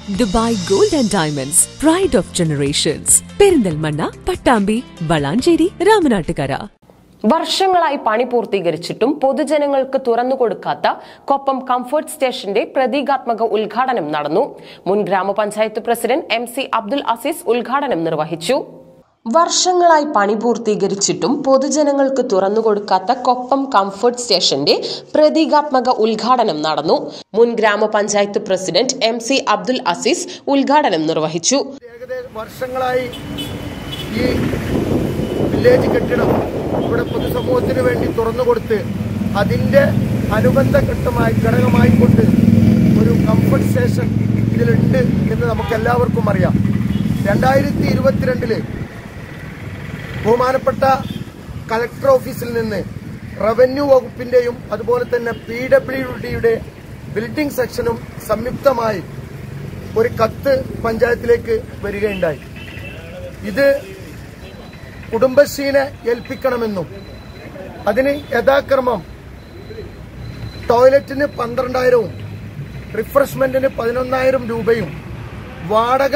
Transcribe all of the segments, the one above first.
Dubai gold and diamonds pride of generations Perinthalmanna Pattambi Valanchery Ramanattukara വർഷങ്ങളായി പണി പൂർത്തീകരിച്ചിട്ടും പൊതുജനങ്ങൾക്ക് തുറന്നുകൊടുക്കാത്ത കൊപ്പം കംഫർട്ട് സ്റ്റേഷന്റെ പ്രതീകാത്മക ഉദ്ഘാടനം നടന്നു മുൻ ഗ്രാമപഞ്ചായത്ത് president M C Abdul Azeez ഉദ്ഘാടനം നിർവഹിച്ചു വർഷങ്ങളായി പണി പൂർത്തീകരിച്ചിട്ടും പൊതുജനങ്ങൾക്ക് തുറന്നുകൊടുക്കാത്ത കൊപ്പം കംഫർട്ട് സ്റ്റേഷന്റെ പ്രതീകാത്മക ഉദ്ഘാടനം നടന്നു മുൻ ഗ്രാമപഞ്ചായത്ത് president M C Abdul Azeez ഉദ്ഘാടനം നിർവഹിച്ചു ഏകദേശം വർഷങ്ങളായി ഈ വില്ലേജ് കെട്ടിടം ഇവിടെ പൊതുസമൂഹത്തിന് വേണ്ടി തുറന്നു കൊടുത്ത് അതിൻ്റെ അനുബന്ധ ഘട്ടമായി ഘടകമായി കൊണ്ട് ഒരു കംഫർട്ട് സ്റ്റേഷൻ ഇതിലുണ്ട് എന്ന് നമുക്ക് എല്ലാവർക്കും അറിയാം രണ്ടായിരത്തി ഇരുപത്തിരണ്ടില് ബഹുമാനപ്പെട്ട കളക്ടർ ഓഫീസിൽ നിന്ന് റവന്യൂ വകുപ്പിന്റെയും അതുപോലെ തന്നെ പി ഡബ്ല്യു ഡിയുടെ ബിൽഡിംഗ് സെക്ഷനും സംയുക്തമായി ഒരു കത്ത് പഞ്ചായത്തിലേക്ക് വരികയുണ്ടായി ഇത് കുടുംബശ്രീനെ ഏൽപ്പിക്കണമെന്നും അതിന് യഥാക്രമം ടോയ്ലറ്റിന് പന്ത്രണ്ടായിരവും റിഫ്രഷ്മെന്റിന് പതിനൊന്നായിരം രൂപയും വാടക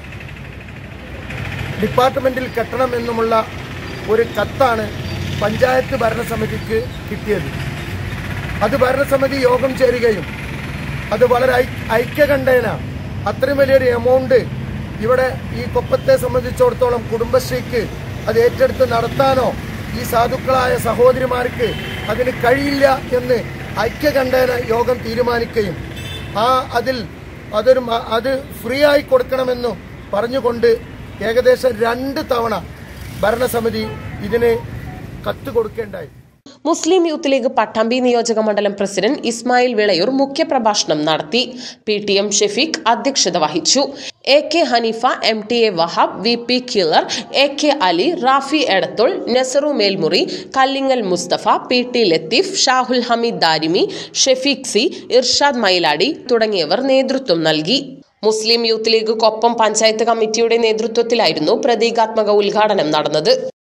ഡിപ്പാർട്ട്മെന്റിൽ കെട്ടണമെന്നുമുള്ള ഒരു കത്താണ് പഞ്ചായത്ത് ഭരണസമിതിക്ക് കിട്ടിയത് അത് ഭരണസമിതി യോഗം ചേരുകയും അത് വളരെ ഐ- ഐക്യകണ്ഠേന അത്രയും വലിയൊരു എമൗണ്ട് ഇവിടെ ഈ കൊപ്പത്തെ സംബന്ധിച്ചിടത്തോളം കുടുംബശ്രീക്ക് അത് ഏറ്റെടുത്ത് നടത്താനോ ഈ സാധുക്കളായ സഹോദരിമാർക്ക് അതിന് കഴിയില്ല എന്ന് ഐക്യകണ്ഠേന യോഗം തീരുമാനിക്കുകയും ആ അതിൽ അതൊരു മ- അത് ഫ്രീ ആയി കൊടുക്കണമെന്ന് പറഞ്ഞുകൊണ്ട് ഏകദേശം രണ്ട് തവണ ഭരണസമിതി ഇതിന് കത്ത് കൊടുക്കേണ്ടായി മുസ്ലിം യൂത്ത് ലീഗ് പട്ടാമ്പി നിയോജക മണ്ഡലം പ്രസിഡന്റ് ഇസ്മായിൽ വിളയൂർ മുഖ്യപ്രഭാഷണം നടത്തി പി ടി എം ഷെഫീഖ് അധ്യക്ഷത വഹിച്ചു A K Haneefa M T A Wahab V P Kilar A K Ali Rafi Edathul Nesaru Melmuri Kallingal Musthafa P T Latheef Shahul Hameed Darimi Shefeeq C Irshad Mailadi തുടങ്ങിയവർ നേതൃത്വം നൽകി Muslim Youth League Koppam panchayat കമ്മിറ്റിയുടെ നേതൃത്വത്തിലായിരുന്നു പ്രതീകാത്മക ഉദ്ഘാടനം നടന്നത്